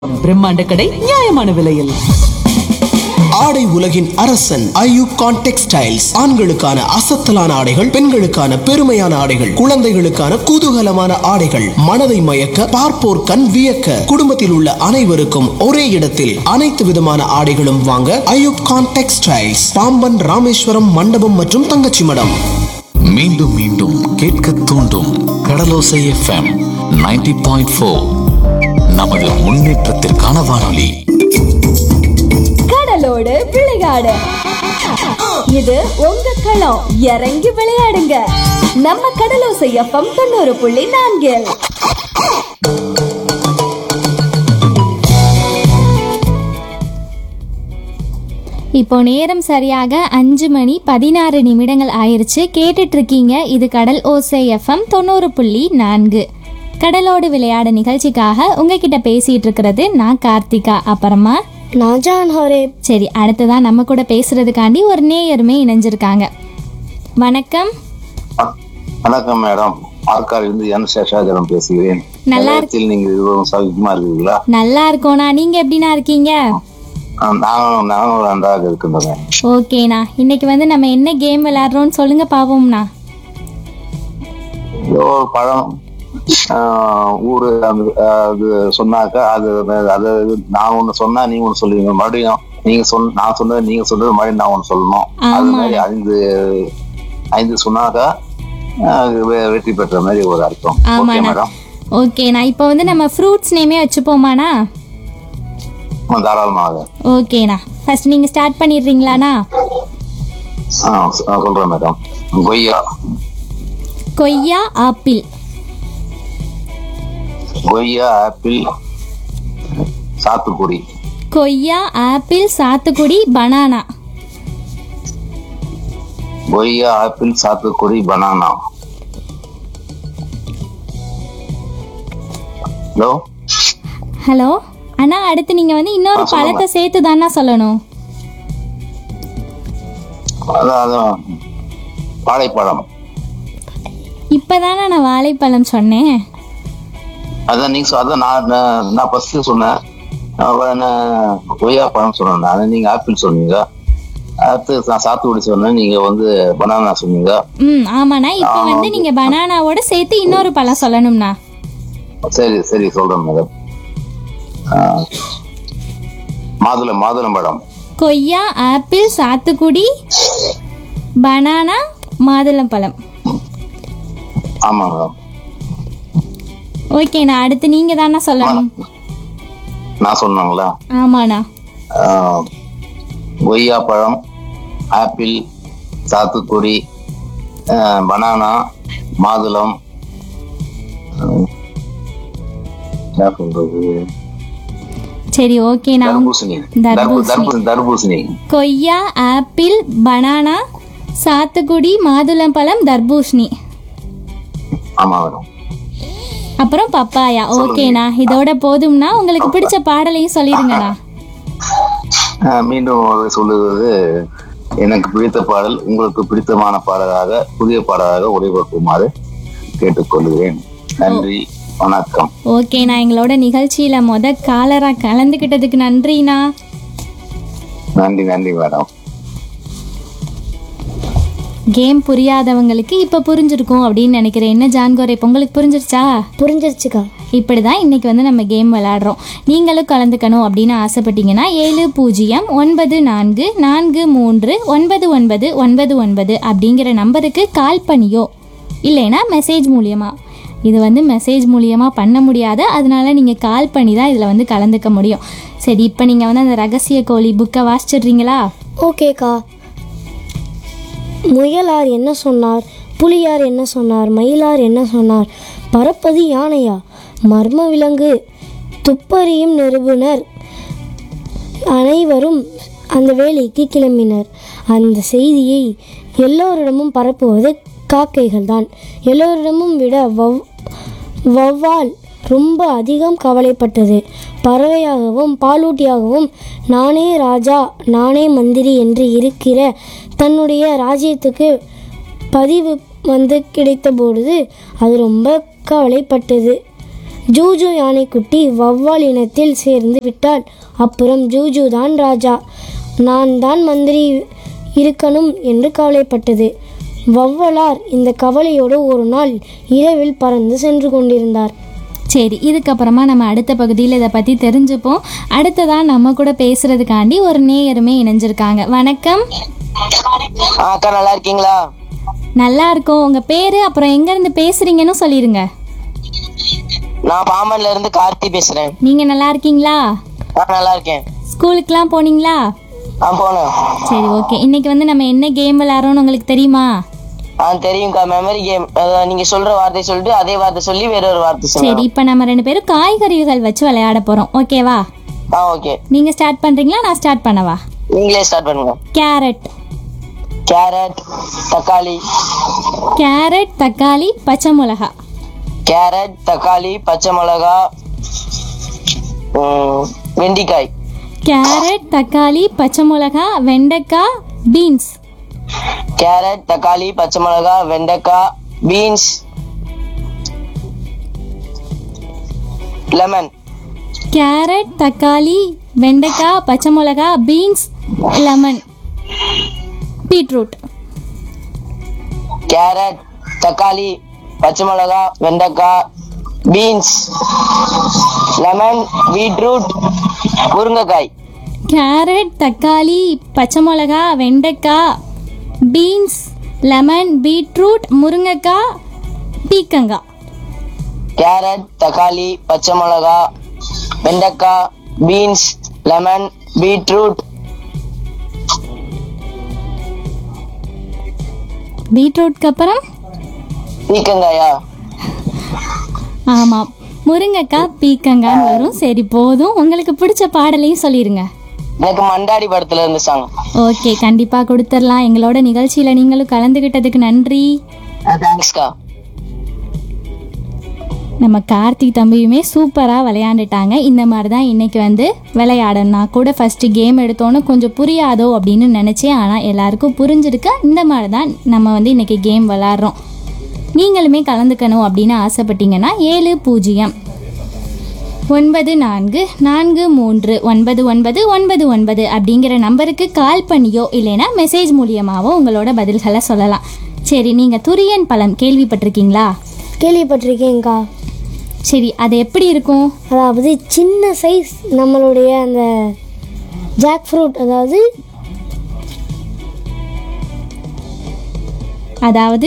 பிரம்மாண்ட கடை நியாயமான விலையில் ஆடை உலகின் அரசன் ஐயூப் கான் டெக்ஸ்டைல்ஸ் ஆண்களுக்கான அசத்தலான ஆடைகள் பெண்களுக்கான பெருமையான ஆடைகள் குழந்தைகளுக்கான குதூகலமான ஆடைகள் மனதை மயக்க பார்ப்போர் கண் வியக்க குடும்பத்தில் உள்ள அனைவருக்கும் ஒரே இடத்தில் அனைத்து விதமான ஆடைகளும் வாங்க ஐயூப் கான் டெக்ஸ்டைல்ஸ் பாம்பன் ராமேஸ்வரம் மண்டபம் மற்றும் தங்கச்சி மடம் மீண்டும் மீண்டும் கேட்க தூண்டும் கடலோசை எஃப்எம் 90.4 பாயிண்ட் ஃபோர் நமது முன்னேற்றத்திற்கான வானொலி கடலோடு விளையாடு இது உங்க களம் இறங்கி விளையாடுங்க நம்ம கடலோசை எஃப்எம் தொண்ணூறு புள்ளி நான்கில் இப்போ நேரம் சரியாக அஞ்சு மணி பதினாறு நிமிடங்கள் ஆயிருச்சு கேட்டுட்டு இருக்கீங்க இது கடல் ஓசை எஃப்எம் தொண்ணூறு புள்ளி நான்கு கடலோடு விளையாட நிகழ்ச்சிக்காக உங்ககிட்ட பேசிட்டு இருக்கிறது நான் கார்த்திகா அப்புறமா நான் ஜான் ஹோரேப் சரி அடுத்ததான் நம்ம கூட பேசுறதுக்காண்டி ஒரு நேயருமே இணைஞ்சிருக்காங்க வணக்கம் வணக்கம் மேடம் ஆற்காரிலிருந்து என் சேஷாஜலம் பேசுகிறேன் நல்லா நேரத்தில் நீங்க இருவரும் சௌக்கியமா இருக்கீங்களா நல்லா இருக்கோண்ணா நீங்க எப்படிண்ணா இருக்கீங்க ஆ, நானும் நானும் நன்றாக இருக்கின்றேன் ஓகேண்ணா இன்னைக்கு வந்து நம்ம என்ன கேம் விளையாடுறோம்னு சொல்லுங்க பாப்போம்ண்ணா ஏதோ ஒரு பழம் ஆ, ஊரு அந்த அது சொன்னாக்கா அது அது நான் ஒண்ணு சொன்னா நீங்க ஒண்ணு சொல்லுவீங்க மறுபடியும் நீங்க சொன்ன நான் சொன்னது நீங்க சொன்னது மறுபடியும் நான் ஒண்ணு சொல்லணும் அது ஆமா. மாதிரி ஐந்து ஐந்து சொன்னாக்கா ஆ, வெ- வெற்றி பெற்ற மாதிரி ஒரு அர்த்தம் ஓகே ஆமாண்ணா மேடம் ஓகேண்ணா இப்போ வந்து நம்ம ஃப்ரூட்ஸ் நேமே வச்சுப்போமாண்ணா ஆ, தாராளமாக ஓகேண்ணா ஃபர்ஸ்ட் நீங்க ஸ்டார்ட் பண்ணிடுறீங்களாண்ணா ஆ, ஆ, சொல்றேன் மேடம் கொய்யா கொய்யா ஆப்பிள் கொய்யா ஆப்பிள் சாத்துக்குடி கொய்யா ஆப்பிள் சாத்துக்குடி பனானா கொய்யா ஆப்பிள் சாத்துக்குடி பனானா ஹலோ ஹலோ அண்ணா அடுத்து நீங்க வந்து இன்னொரு ஆ, சொல்லுங்க. பழத்தை சேர்த்து தானே சொல்லணும் அதான் அதான் வாழைப்பழம் இப்பதானே நான் வாழைப்பழம் சொன்னேன் அதான் நீங்க சொ- அதான் நான் நான் நான் ஃபர்ஸ்ட் சொன்னேன் அப்புறம் நான் கொய்யா பழம் சொன்னேன் நான் நீங்க ஆப்பிள் சொன்னீங்க அடுத்து நான் சாத்துக்குடி சொன்னேன் நீங்க வந்து பனானா சொன்னீங்க ம் ஆமாண்ணா இப்போ வந்து நீங்க பனானாவோட சேர்த்து இன்னொரு பழம் சொல்லணும்ண்ணா சரி சரி சொல்றேன் மேடம் மாதுளை மாதுளம் பழம் கொய்யா ஆப்பிள் சாத்துக்குடி பனானா மாதுளம்பழம் ஆமா மேடம் ஓகேண்ணா அடுத்து நீங்க தானே சொல்லணும் நான் சொன்னாங்களா ஆமாண்ணா ஆஹ், கொய்யா பழம் ஆப்பிள் சாத்துக்குடி ஆஹ், பனானா மாதுளம் ஆஹ், என்ன சொல்றது சரி ஓகேண்ணா தர்பூசணி தர்பூ- தர்பூசணி தர்பூசணி தர்பூசணி கொய்யா ஆப்பிள் பனானா சாத்துக்குடி மாதுளம்பழம் தர்பூசணி ஆமா மேடம் அப்புறம் பப்பாயா ஓகேண்ணா இதோட போதும்னா உங்களுக்கு பிடிச்ச பாடலையும் சொல்லிடுங்கண்ணா ஆஹ், மீண்டும் ஒரு சொல்லுவது எனக்கு பிடித்த பாடல் உங்களுக்கு பிடித்தமான பாடலாக புதிய பாடலாக ஒளிபரப்புமாறு கேட்டுக்கொள்கிறேன் நன்றி வணக்கம் ஓகேண்ணா எங்களோட நிகழ்ச்சியில மொத காலரா கலந்துக்கிட்டதுக்கு நன்றிண்ணா நன்றி நன்றி மேடம் கேம் புரியாதவங்களுக்கு இப்போ புரிஞ்சிருக்கும் அப்படின்னு நினைக்கிறேன் என்ன ஜான்கோரை இப்போ உங்களுக்கு புரிஞ்சிருச்சா புரிஞ்சிருச்சுக்கா இப்படி தான் இன்றைக்கி வந்து நம்ம கேம் விளாடுறோம் நீங்களும் கலந்துக்கணும் அப்படின்னு ஆசைப்பட்டீங்கன்னா ஏழு பூஜ்ஜியம் ஒன்பது நான்கு நான்கு மூன்று ஒன்பது ஒன்பது ஒன்பது ஒன்பது அப்படிங்கிற நம்பருக்கு கால் பண்ணியோ இல்லைன்னா மெசேஜ் மூலியமாக இது வந்து மெசேஜ் மூலியமாக பண்ண முடியாது அதனால நீங்கள் கால் பண்ணி தான் இதில் வந்து கலந்துக்க முடியும் சரி இப்போ நீங்கள் வந்து அந்த ரகசிய கோழி புக்கை வாசிச்சிடுறீங்களா ஓகேக்கா முயலார் என்ன சொன்னார் புலியார் என்ன சொன்னார் மயிலார் என்ன சொன்னார் பறப்பது யானையா மர்ம விலங்கு துப்பறியும் நிறுவனர் அனைவரும் அந்த வேலைக்கு கிளம்பினர் அந்த செய்தியை எல்லோரிடமும் பரப்புவது காக்கைகள் தான் எல்லோரிடமும் விட வவ் வௌவால் ரொம்ப அதிகம் கவலைப்பட்டது பறவையாகவும் பாலூட்டியாகவும் நானே ராஜா நானே மந்திரி என்று இருக்கிற தன்னுடைய ராஜ்யத்துக்கு பதிவு வந்து கிடைத்த பொழுது அது ரொம்ப கவலைப்பட்டது ஜூஜு யானைக்குட்டி வௌவால் இனத்தில் சேர்ந்து விட்டால் அப்புறம் ஜூஜு தான் ராஜா நான் தான் மந்திரி இருக்கணும் என்று கவலைப்பட்டது வௌவலார் இந்த கவலையோடு ஒரு நாள் இரவில் பறந்து சென்று கொண்டிருந்தார் சரி இதுக்கப்புறமா நம்ம அடுத்த பகுதியில் இதை பற்றி தெரிஞ்சுப்போம் அடுத்ததாக நம்ம கூட பேசுறதுக்காண்டி ஒரு நேயருமே இணைஞ்சிருக்காங்க வணக்கம் ஆ, அக்கா நல்லா இருக்கீங்களா நல்லா இருக்கோம் உங்கள் பேர் அப்புறம் எங்கேருந்து பேசுகிறீங்கன்னு சொல்லிடுங்க நான் பாமன்ல இருந்து கார்த்தி பேசுறேன் நீங்கள் நல்லா இருக்கீங்களா நான் நல்லா இருக்கேன் ஸ்கூலுக்குலாம் போனீங்களா ஆ போனேன் சரி ஓகே இன்னைக்கு வந்து நம்ம என்ன கேம் விளையாடுறோம்னு உங்களுக்கு தெரியுமா ஆ தெரியும்க்கா மெமரி கேம் நீங்க சொல்ற வார்த்தை சொல்லிட்டு அதே வார்த்தை சொல்லி வேற ஒரு வார்த்தை சரி சொல்லணும் இப்போ நம்ம ரெண்டு பேரும் காய்கறிகள் வச்சு விளையாட போகிறோம் ஓகேவா ஆ ஓகே நீங்கள் ஸ்டார்ட் பண்ணுறீங்களா நான் ஸ்டார்ட் பண்ணவா நீங்களே ஸ்டார்ட் பண்ணுங்க கேரட் கேரட் தக்காளி கேரட் தக்காளி பச்சை மிளகா கேரட் தக்காளி பச்சை மிளகா ம், வெண்டிக்காய் கேரட் தக்காளி பச்சை மிளகா வெண்டைக்காய் பீன்ஸ் கேரட் தக்காளி பச்சை மிளகா வெண்டைக்காய் பீன்ஸ் லெமன் கேரட் தக்காளி வெண்டைக்காய் பச்சை மிளகா பீன்ஸ் லெமன் பீட்ரூட் கேரட் தக்காளி பச்சை மிளகா வெண்டைக்காய் பீன்ஸ் லெமன் பீட்ரூட் முருங்கைக்காய் கேரட் தக்காளி பச்சை மிளகா வெண்டைக்காய் பீன்ஸ் லெமன் பீட்ரூட் முருங்கைக்காய் பீக்கங்காய் கேரட் தக்காளி பச்சை மிளகா வெண்டைக்காய் பீன்ஸ் லெமன் பீட்ரூட் பீட்ரூட்க்கு அப்புறம் பீக்கங்காயா ஆமாம் முருங்கைக்காய் பீக்கங்கான்னு வரும் சரி போதும் உங்களுக்கு பிடிச்ச பாடலையும் சொல்லிடுங்க எனக்கு மண்டாடி படத்துல இருந்து சாங் ஓகே கண்டிப்பாக கொடுத்துடலாம் எங்களோட நிகழ்ச்சியில் நீங்களும் கலந்துக்கிட்டதுக்கு நன்றி தேங்க்ஸ்க்கா நம்ம கார்த்திக் தம்பியுமே சூப்பராக விளையாண்டுட்டாங்க இந்த மாதிரி தான் இன்றைக்கி வந்து விளையாடணும் நான் கூட ஃபஸ்ட்டு கேம் எடுத்தோன்னே கொஞ்சம் புரியாதோ அப்படின்னு நினச்சேன் ஆனால் எல்லாருக்கும் புரிஞ்சிருக்கு இந்த மாதிரி தான் நம்ம வந்து இன்றைக்கி கேம் விளாட்றோம் நீங்களுமே கலந்துக்கணும் அப்படின்னு ஆசைப்பட்டீங்கன்னா ஏழு பூஜ்ஜியம் ஒன்பது நான்கு நான்கு மூன்று ஒன்பது ஒன்பது ஒன்பது ஒன்பது அப்படிங்கிற நம்பருக்கு கால் பண்ணியோ இல்லைன்னா மெசேஜ் மூலியமாவோ உங்களோட பதில்களை சொல்லலாம் சரி நீங்கள் துரியன் பழம் கேள்விப்பட்டிருக்கீங்களா கேள்விப்பட்டிருக்கேங்க்கா சரி அது எப்படி இருக்கும் அதாவது சின்ன சைஸ் நம்மளுடைய அந்த ஜாக் ஃப்ரூட் அதாவது அதாவது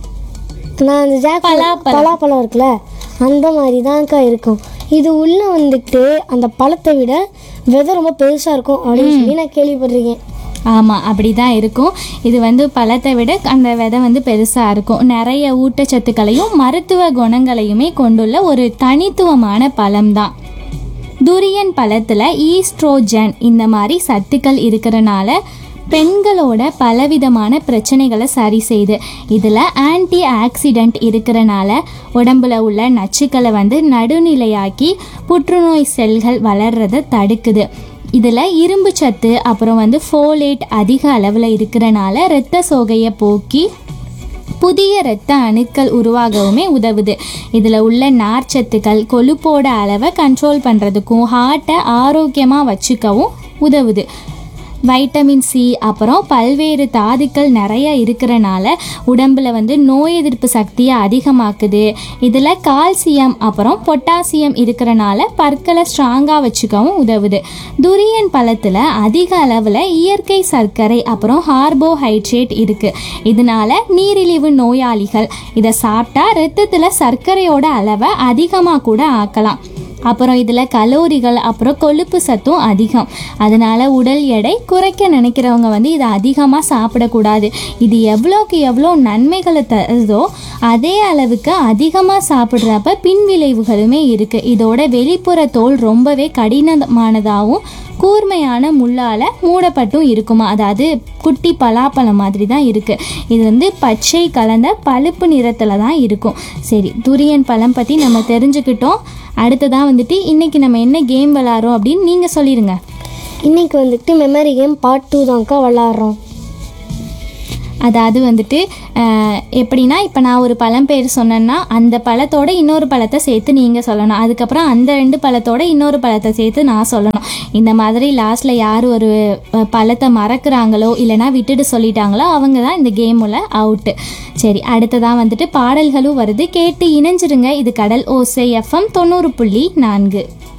நான் அந்த ஜாக் பலாப்பழம். பலாப்பழம் இருக்குல்ல அந்த மாதிரி தான்க்கா இருக்கும் இது உள்ளே வந்துட்டு அந்த பழத்தை விட விதை ரொம்ப பெருசாக இருக்கும் அப்படின்னு சொல்லி நான் கேள்விப்பட்டிருக்கேன் ஆமாம் அப்படி தான் இருக்கும் இது வந்து பழத்தை விட அந்த விதை வந்து பெருசாக இருக்கும் நிறைய ஊட்டச்சத்துக்களையும் மருத்துவ குணங்களையுமே கொண்டுள்ள ஒரு தனித்துவமான பழம்தான் துரியன் பழத்தில் ஈஸ்ட்ரோஜன் இந்த மாதிரி சத்துக்கள் இருக்கிறனால பெண்களோட பலவிதமான பிரச்சனைகளை சரி செய்யுது இதில் ஆன்டி ஆக்சிடென்ட் இருக்கிறனால உடம்புல உள்ள நச்சுக்களை வந்து நடுநிலையாக்கி புற்றுநோய் செல்கள் வளர்றதை தடுக்குது இதில் இரும்பு சத்து அப்புறம் வந்து ஃபோலேட் அதிக அளவில் இருக்கிறனால இரத்த சோகையை போக்கி புதிய இரத்த அணுக்கள் உருவாகவுமே உதவுது இதில் உள்ள நார்ச்சத்துக்கள் கொழுப்போட அளவை கண்ட்ரோல் பண்ணுறதுக்கும் ஹார்ட்டை ஆரோக்கியமாக வச்சுக்கவும் உதவுது வைட்டமின் சி அப்புறம் பல்வேறு தாதுக்கள் நிறைய இருக்கிறனால உடம்புல வந்து நோய் எதிர்ப்பு சக்தியை அதிகமாக்குது இதில் கால்சியம் அப்புறம் பொட்டாசியம் இருக்கிறனால பற்களை ஸ்ட்ராங்காக வச்சுக்கவும் உதவுது துரியன் பழத்தில் அதிக அளவில் இயற்கை சர்க்கரை அப்புறம் கார்போஹைட்ரேட் இருக்குது இதனால நீரிழிவு நோயாளிகள் இதை சாப்பிட்டா ரத்தத்தில் சர்க்கரையோட அளவை அதிகமாக கூட ஆக்கலாம் அப்புறம் இதில் கலோரிகள் அப்புறம் கொழுப்பு சத்தும் அதிகம் அதனால உடல் எடை குறைக்க நினைக்கிறவங்க வந்து இதை அதிகமாக சாப்பிடக்கூடாது இது எவ்வளோக்கு எவ்வளோ நன்மைகளை தருதோ அதே அளவுக்கு அதிகமாக சாப்பிட்றப்ப பின்விளைவுகளுமே இருக்குது இதோட வெளிப்புற தோல் ரொம்பவே கடினமானதாகவும் கூர்மையான முள்ளால் மூடப்பட்டும் இருக்குமா அதாவது குட்டி பலாப்பழம் மாதிரி தான் இருக்குது இது வந்து பச்சை கலந்த பழுப்பு நிறத்தில் தான் இருக்கும் சரி துரியன் பழம் பற்றி நம்ம தெரிஞ்சுக்கிட்டோம் அடுத்ததான் வந்துட்டு இன்றைக்கி நம்ம என்ன கேம் விளாட்றோம் அப்படின்னு நீங்கள் சொல்லிடுங்க இன்னைக்கு வந்துட்டு மெமரி கேம் பார்ட் டூ தான்க்கா விளாட்றோம் அதாவது வந்துட்டு அஹ், எப்படின்னா இப்போ நான் ஒரு பழம் பேர் சொன்னேன்னா அந்த பழத்தோட இன்னொரு பழத்தை சேர்த்து நீங்கள் சொல்லணும் அதுக்கப்புறம் அந்த ரெண்டு பழத்தோட இன்னொரு பழத்தை சேர்த்து நான் சொல்லணும் இந்த மாதிரி லாஸ்ட்டில் யார் ஒரு அஹ், பழத்தை மறக்கிறாங்களோ இல்லைனா விட்டுட்டு சொல்லிட்டாங்களோ அவங்க தான் இந்த கேமில் அவுட்டு சரி அடுத்ததான் வந்துட்டு பாடல்களும் வருது கேட்டு இணைஞ்சிருங்க இது கடல் ஓசை எஃப்எம் தொண்ணூறு புள்ளி நான்கு